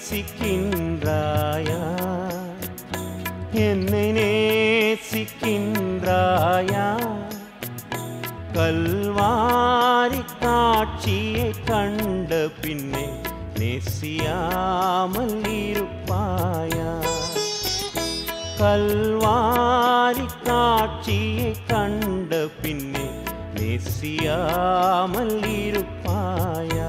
நேசிக்கின்றாயா என்னை நேசிக்கின்றாயா கல்வாரி காட்சியை கண்ட பின்னே நேசியாமல் இருப்பாயா கல்வாரி காட்சியை கண்ட பின்னே நேசியாமல் இருப்பாயா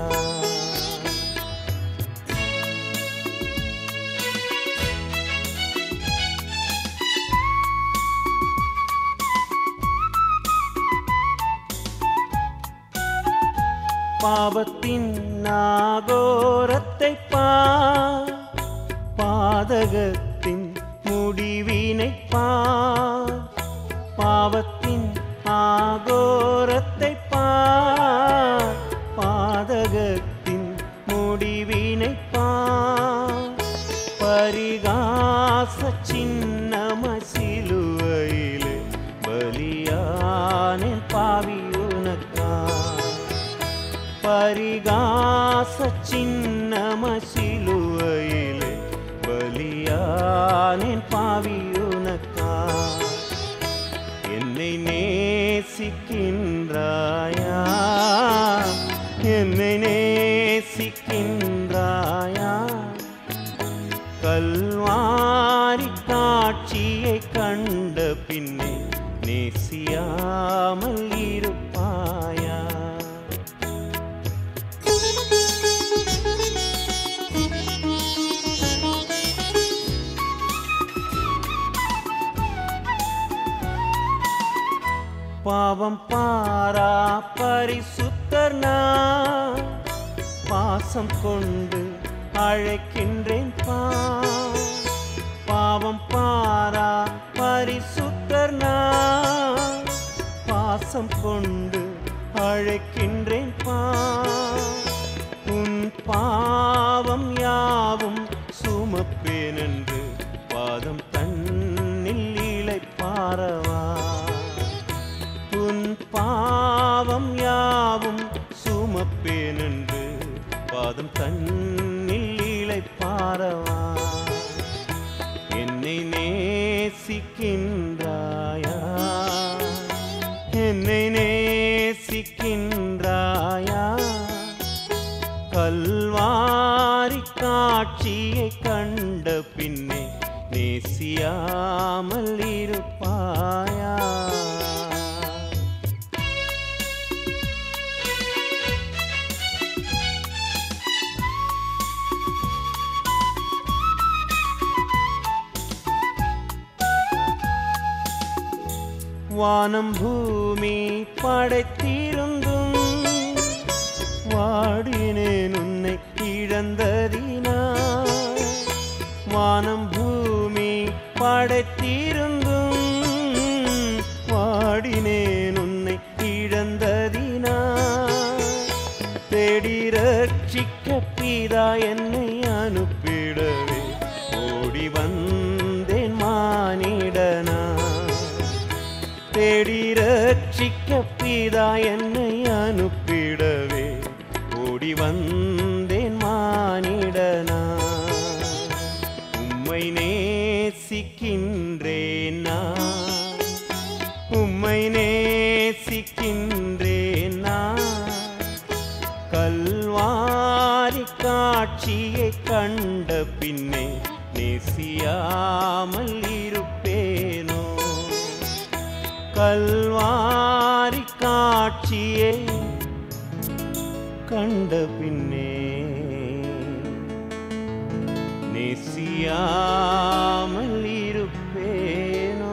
பாவத்தின் நாகோரத்தை பார் பாதகத்தின் முடிவினை பார் பாவத்தின் ஆகோரத்தை பார் பாதகத்தின் முடிவினை பார் பரிகாச சின்னம சிலுவையிலே பலியானேன் பாவி உனக்கா பரிகாச சின்னம சிலுவையிலே பலியானேன் பாவி உனக்கா என்னை நேசிக்கின்றாயா என்னை நேசிக்கின்றாயா கல்வாரி காட்சியை கண்ட பின்னே நேசியாமல் இருப்பாயா பாவம் பாரா பரிசுத்தர் நான் பாசம் கொண்டு அழைக்கின்றேன் பா பாவம் பாரா பரிசுத்தர் நான் பாசம் கொண்டு அழைக்கின்றேன் பா உன் பாவம் யாவும் சுமப்பேன் என்று பாதம் தன்னில் இளைப்பாரவா உன் பாவம் யாவும் சுமப்பேன் என்று பாதம் தன்னில் இளைப்பாரவா என்னை நேசிக்கின்றாயா என்னை நேசிக்கின்றாயா கல்வாரி காட்சியை கண்ட பின்னே நேசியாமல் இருப்பாயா வானம் பூமி படைத்திருந்தும் வாடினேன் உன்னை இழந்ததினா வானம் பூமி படைத்திருந்தும் வாடினேன் உன்னை இழந்ததினா தேடி ரட்சிக்க பிதா என்னை அனுப்பிடவே ஓடி வந்தேன் மானிடனா தேடி ரட்சிக்க பிதா என்னை அனுப்பிடவே ஓடி வந்தேன் மானிடனா உம்மை நேசிக்கின்றேன் நான் உம்மை நேசிக்கின்றேன் நான் கல்வாரி காட்சியை கண்ட பின்னே நேசியாமல் இருப்பேனோ கல்வாரி காட்சியை கண்ட பின்னே நேசியாமல் இருப்பேனோ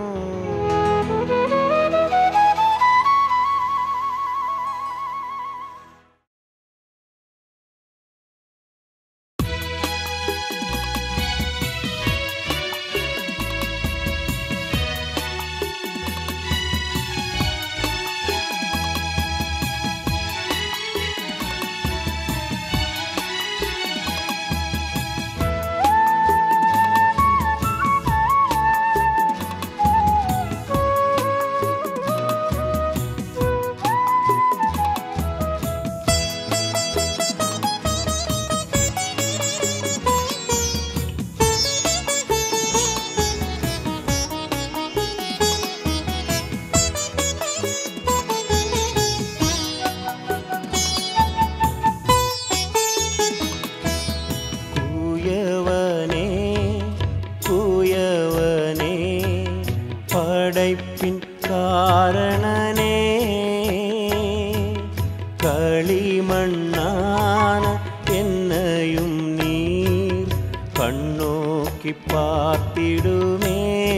மண்ணான என்னையும் நீர் கண்ணோக்கி பார்த்திடுமே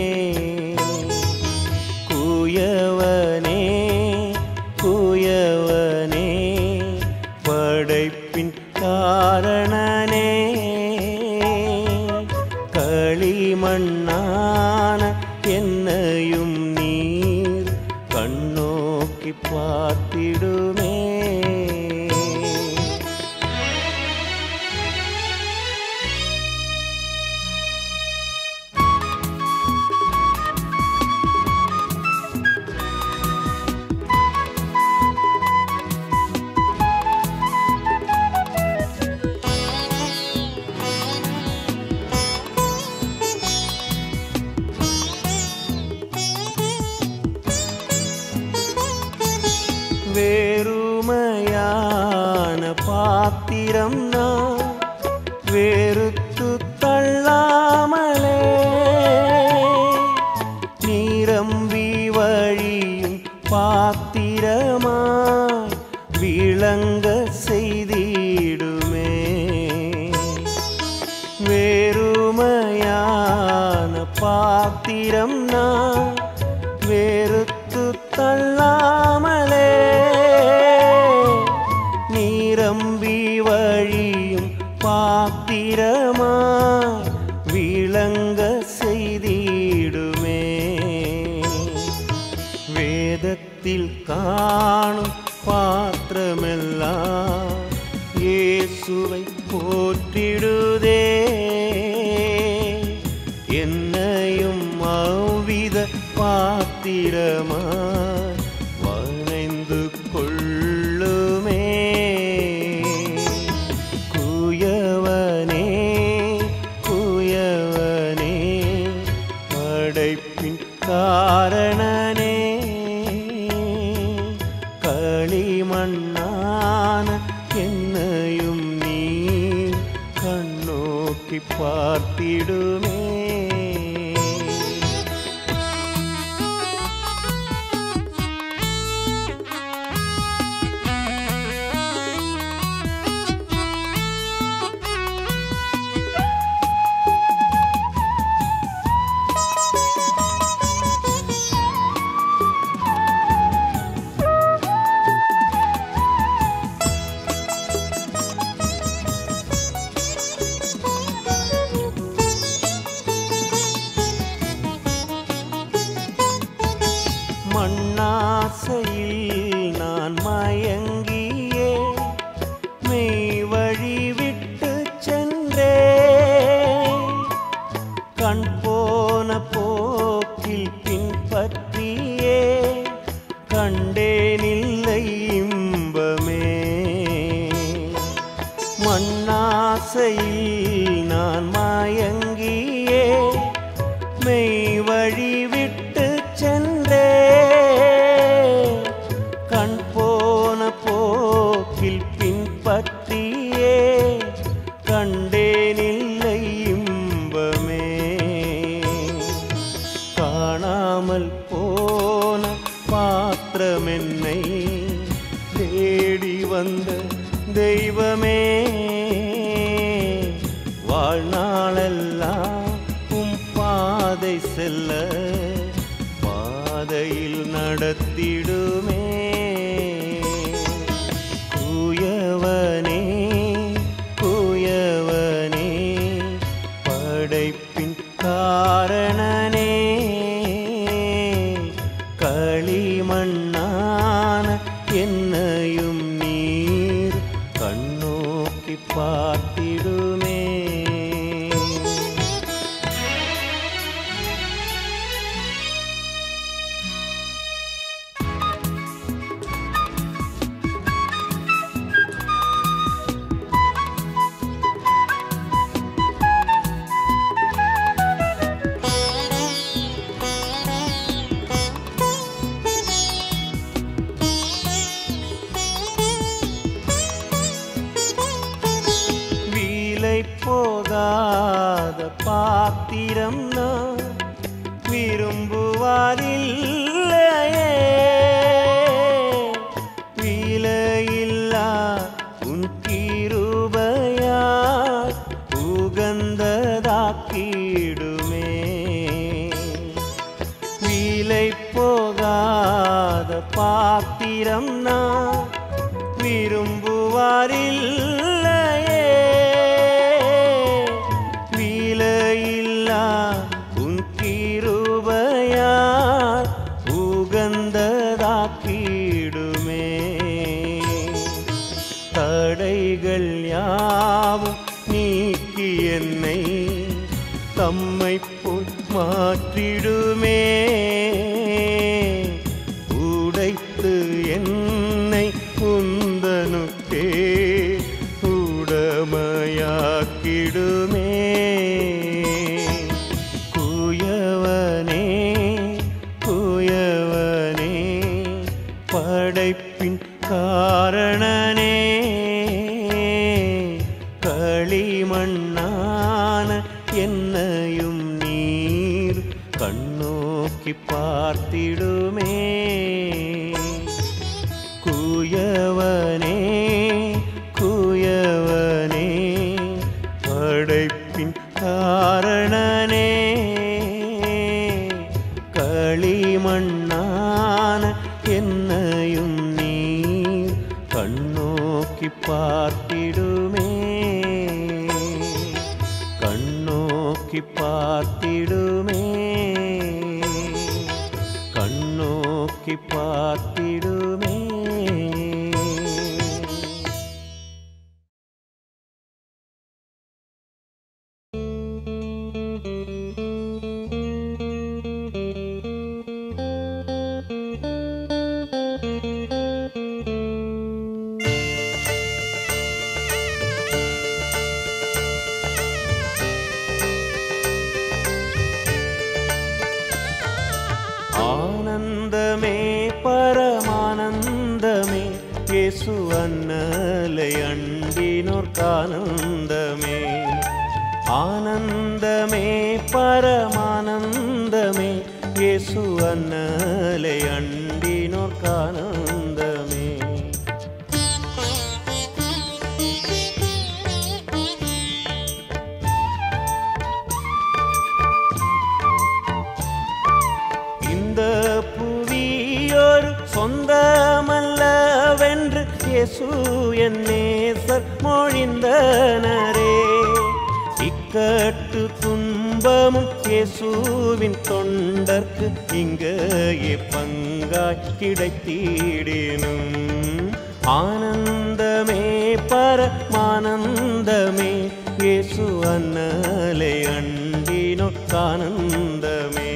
கூயவனே கூயவனே படைப்பின் காரணனே களிமண்ணான என்னையும் நீர் கண்ணோக்கி பார்த்திடுமே வேறுமையான பாத்திரம் நான் வெறுத்து தள்ளாமலே நீரம்பி வழியும் பாத்திரமாய் விளங்க செய்திடுமே வேறுமையான பாத்திரம் நான் வெறுத்து தள்ளாமலே நீரம்பி வழியும் பாத்திரமாய் விளங்க செய்திடுமே வேதத்தில் காணும் பாத்திரமெல்லாம் இயேசுவை போற்றிடுதே என்னையும் அவ்வித பாத்திரமாய் வணைந்து கொள்ளுமே குயவனே குயவனே படைப்பின் காரணனே களிமண்ணான என்னையும் நீ கண்ணோக்கி பார்த்திடுமே மண்ணாசையில் நான் மயங்கியே மெய் வழி விட்டு சென்றே கண் போன போக்கில் பின்பற்றியே கண்டேனில்லை இன்பமே மண்ணாசையில் நான் மயங்கியே மெய் வழி விட்டு சென்றே கண் போன போக்கில் பின்பற்றியே கண்டேனில்லை இன்பமே காணாமல் போன பாத்திரமென்னை தேடி வந்த தெய்வமே வாழ்நாளெல்லாம் உம் பாதை செல்ல பாதையில் நடத்திடுமே குயவனே குயவனே படைப்பின் காரணனே களிமண்ணான என்னையும் நீர் கண்ணோக்கி பார்த்திடுமே வீலை போகாத பாத்திரம் நான் விரும்புவாரில்லையே வீலையில்லா தடைகள் யாவும் நீக்கி என்னை தம்மை போல் மாற்றிடுமே உடைத்து என்னை குந்தனுக்கே உடமையாக்கிடுமே குயவனே குயவனே படைப்பின் காரணனே களிமண்ணான என்னையும் நீர் கண்ணோக்கி பார்த்திடுமே குயவனே குயவனே படைப்பின் காரணனே களிமண்ணான என்னையும் நீர் கண்ணோக்கி பார்த்திடுமே கண்ணோக்கி பார்த்திடுமே கண்ணோக்கி பார்த்திடுமே ஆனந்தமே பரமானந்தமே இயேசு அன்னலை அண்டினோர்க்கானந்தமே ஆனந்தமே பரமானந்தமே இயேசு அன்னலை அண்டினோர்க்கானந்தமே இந்த புவியொரு சொந்தமல்லவென்று இயேசு என் நேசர் மொழிந்தனரே இக்கட்டு துன்பமும் இயேசுவின் தொண்டர்க்கு இங்கேயே பங்காய் கிடைத்திடினும் ஆனந்தமே பரமானந்தமே இயேசு அன்னலை அண்டினோ ஆனந்தமே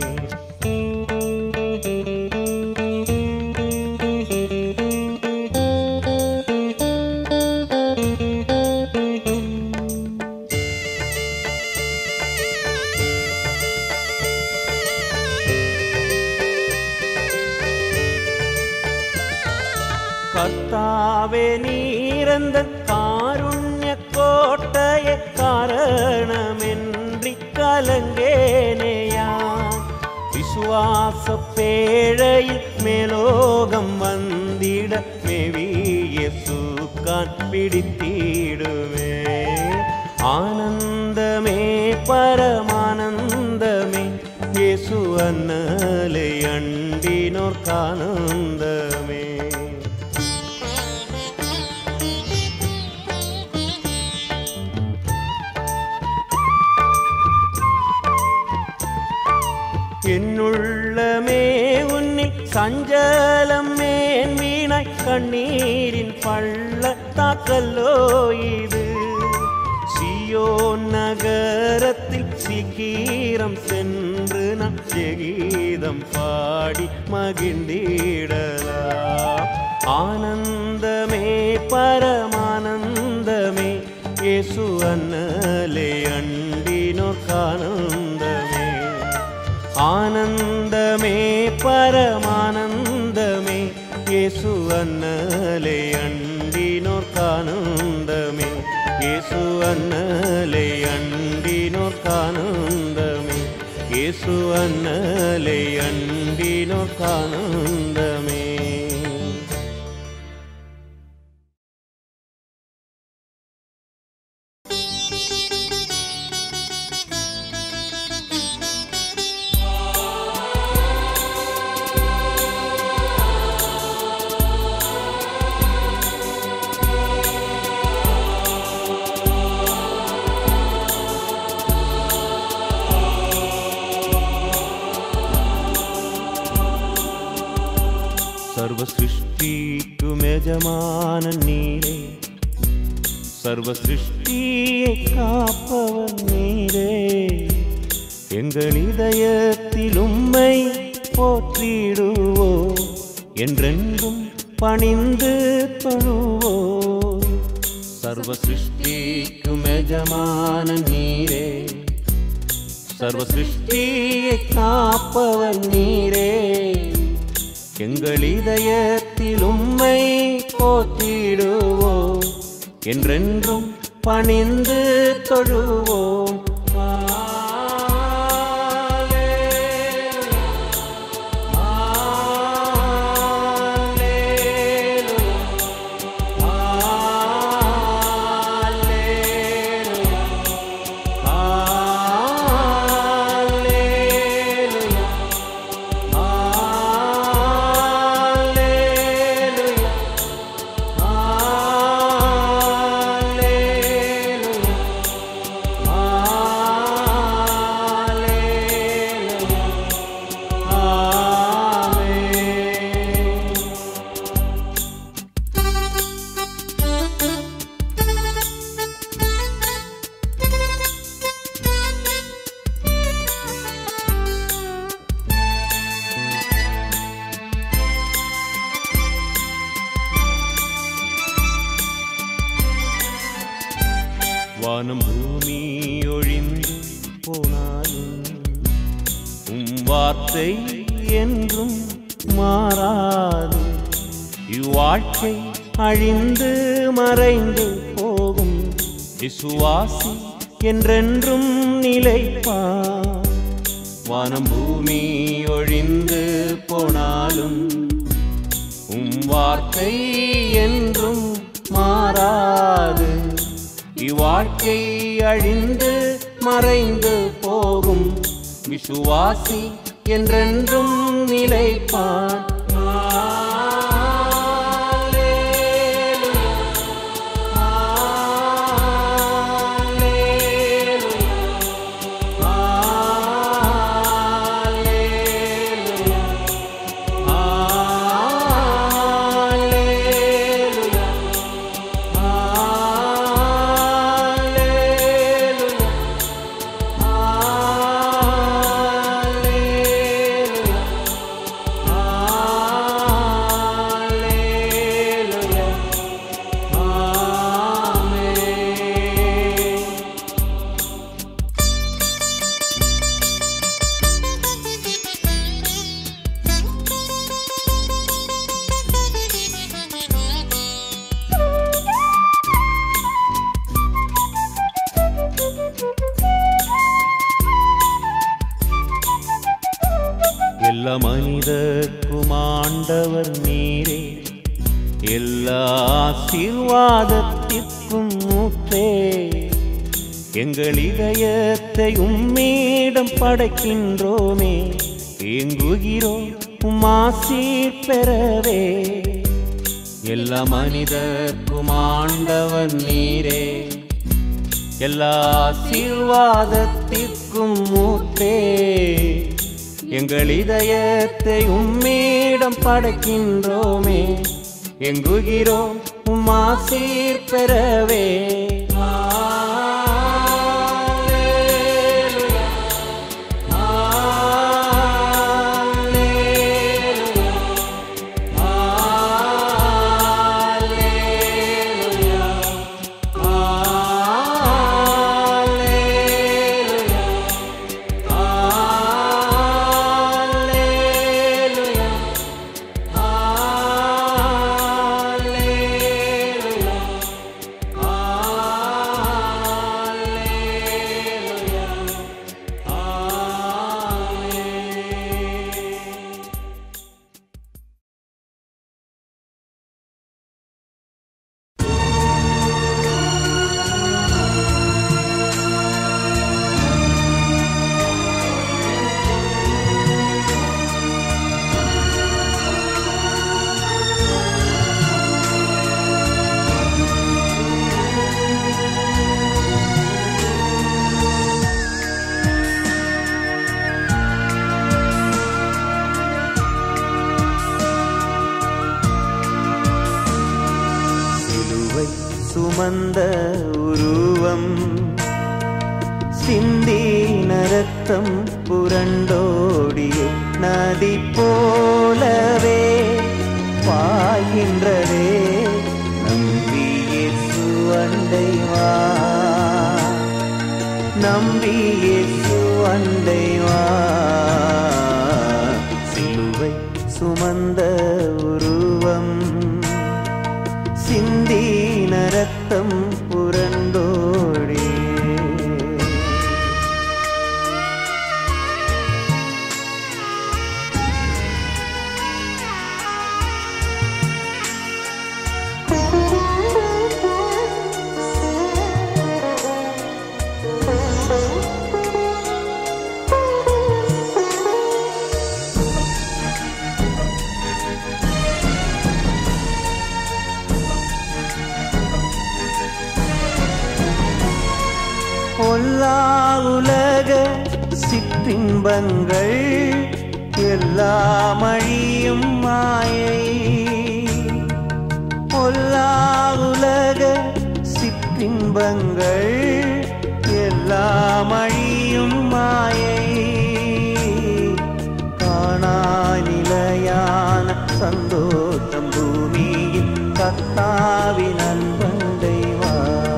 கர்த்தாவே நீரந்த காருண்ய கோட்டையே காரணமின்றி கலங்கேனேயா விசுவாச பேழையில் மேலோகம் வந்திட மேவிய சூக்கான் பிடித்திடுமே ஆனந்தமே பரமானந்தமே இயேசு அன்னலை அண்டினோர்க்கானந்தமே என்னுள்ளமே உன்னில் சஞ்சலம் மேன் வீணாய் கண்ணீரின் பள்ள தாக்கல்லோ இது சியோ நகரத்தில் சீக்கிரம் சென்று நாம் ஜெகீதம் பாடி மகிழ்ந்திடலாம் ஆனந்தமே பரமானந்தமே இயேசு அன்னலே அண்டினோர்க்கானந்தமே ஆனந்தமே பரமானந்தமே இயேசு அன்னலை அண்டினோர்க்கானந்தமே இயேசு அன்னலை அண்டினோர்க்கானந்தமே இயேசு அன்னலை அண்டினோர்க்கானந்தமே സർവ സൃഷ്ടിക്കും യജമാനൻ നീരേ சர்வ சிருஷ்டியை காப்பவர் நீரே எங்கள் இதயத்தில் உம்மை போற்றிடுவோ என்றென்றும் பணிந்து தொழுவோ சர்வ சிருஷ்டிக்கும் எஜமான நீரே சர்வ சிருஷ்டியை காப்பவர் நீரே எங்கள் இதயத்தில் உம்மை போற்றிடுவோம் என்றென்றும் பணிந்து தொழுவோம் வானம் பூமி ஒழிந்து போனாலும் உம் வார்த்தை என்றும் மாறாது இவ்வாழ்க்கை அழிந்து மறைந்து போகும் விசுவாசி என்றென்றும் நிலைப்பான் வானம் பூமி ஒழிந்து போனாலும் உம் வார்த்தை என்றும் மாறாது இவ்வாழ்க்கை அழிந்து மறைந்து போகும் விசுவாசி என்றென்றும் நிலைப்பான் எல்லா மனிதர்க்கும் ஆண்டவர் நீரே எல்லா ஆசீர்வாதத்திற்கும் மூத்தே எங்கள் இதயத்தை உம்மீடம் படைக்கின்றோமே ஏங்குகிறோம் உம்மாசீர் பெறவே எல்லா மனிதர்க்கும் ஆண்டவர் நீரே எல்லா ஆசீர்வாதத்திற்கும் மூத்தே எங்கள் இதயத்தை உம்மீடம் படைக்கின்றோமே எங்குகிறோம் உம்மாசீர் பெறவே சுமந்த உருவம் சிந்தின ரத்தம் புரண்டோடிய நதி போலவே பாய்கின்றதே நம்பியே சுவண்டை வா நம்பியே சுவண்டை வா சிலுவை சுமந்த உருவம் சிந்தின ரத்தம் புரண்டோடே பொல்லா உலக சிற்றின்பங்கள் எல்லாம் அழியும் மாயை பொல்லா உலக சிற்றின்பங்கள் எல்லாம் அழியும் மாயை காணாய் நிலையான சந்தோஷம் பூமியில் கத்தாவின் அன்பண்டை வா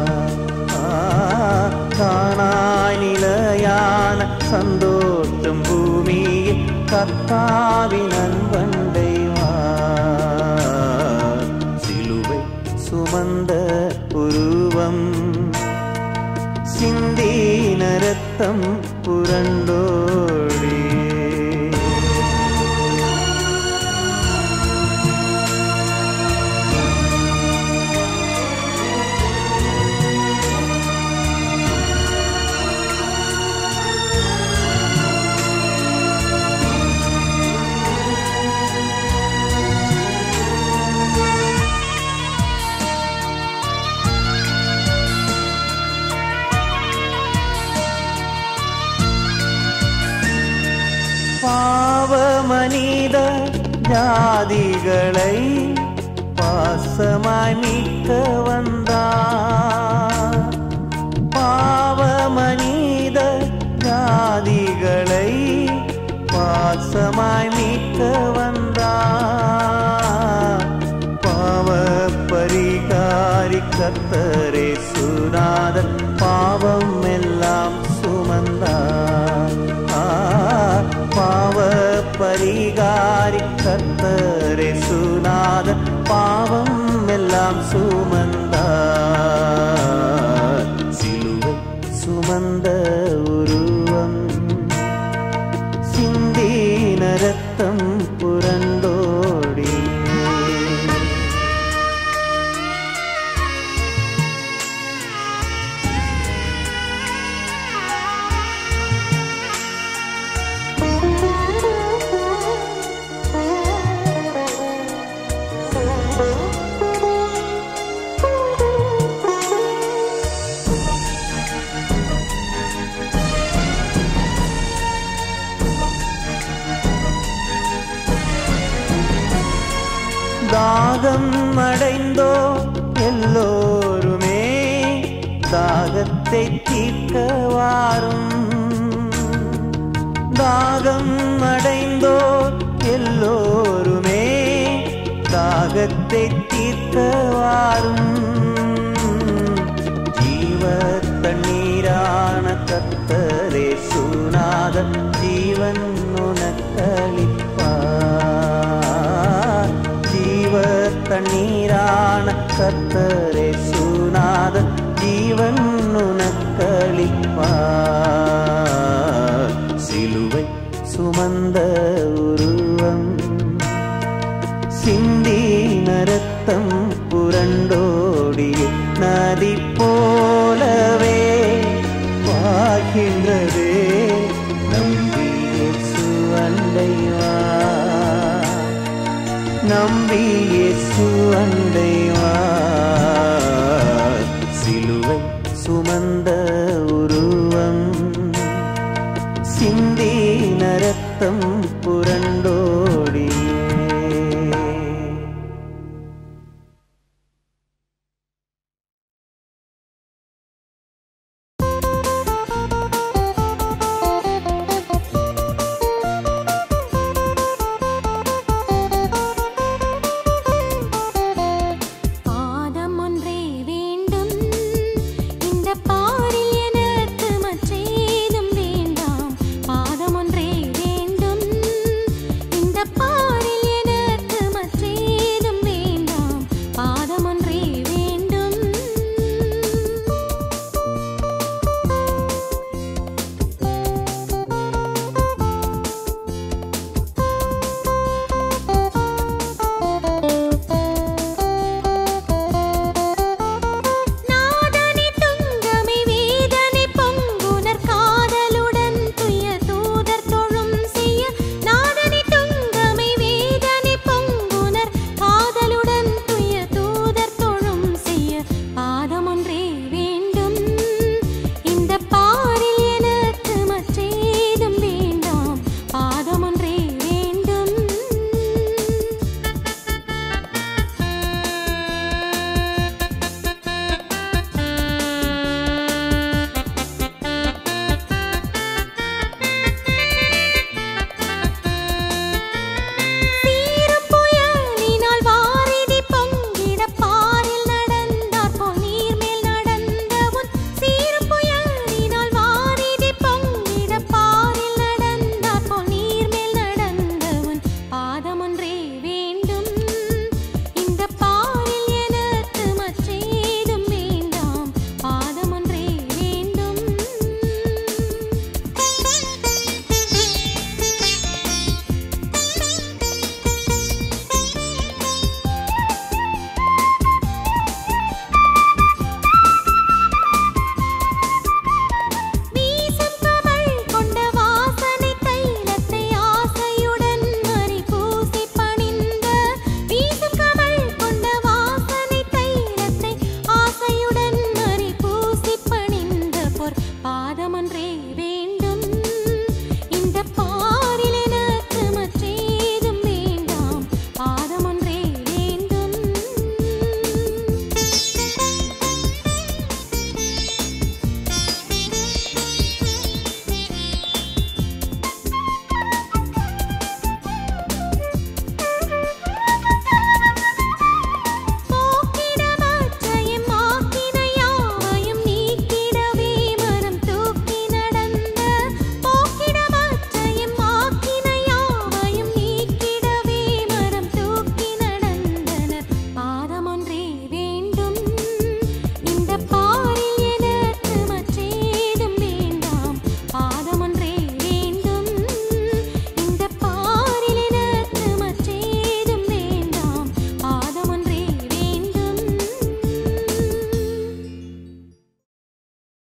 காணாய் நிலையான சந்தோஷம் பூமியில் கத்தாவின் அன்பண்டை வா சிலுவை சுமந்த உருவம் சிந்தீன ரத்தம் புரண்டோடி பாவ மனித ஜாதிகளை பாசமாய் மீட்க வந்தார் பாவ மனித ஜாதிகளை பாசமாய் மீட்க வந்தார் பாவ பரிகாரி கத்தரே சுனாதன் பாவம் எல்லாம் சுமந்தார் ஆ, பாவ பரிகாரி கத்தரே சுனாதன் பாவம் எல்லாம் சுமந்தார் சிலுவை சுமந்த உருவம் சிந்தீன ரத்தம் புரண்டோடி தாகம் அடைந்தோ எல்லோருமே தாகத்தை தீர்க்க வாரும் தாகம் அடைந்தோ எல்லோருமே தாகத்தை தீர்க்க வாரும் ஜீவ தண்ணீரான கத்தரே சுனாத ஜீவன் உனக்களிப்பார் ஜீவ தண்ணீரான கத்தரே சுனாத ஜீவன் உனக்களிப்பார் சிலுவை சுமந்த உருவம் சிந்தின ரத்தம் புரண்டோடிய நதி போலவே பாய்கின்றதே நம்பியே சுவண்டைவா நம்பியே சுவண்டைவா சிலுவை சுமந்த உருவம் சிந்தின ரத்தம்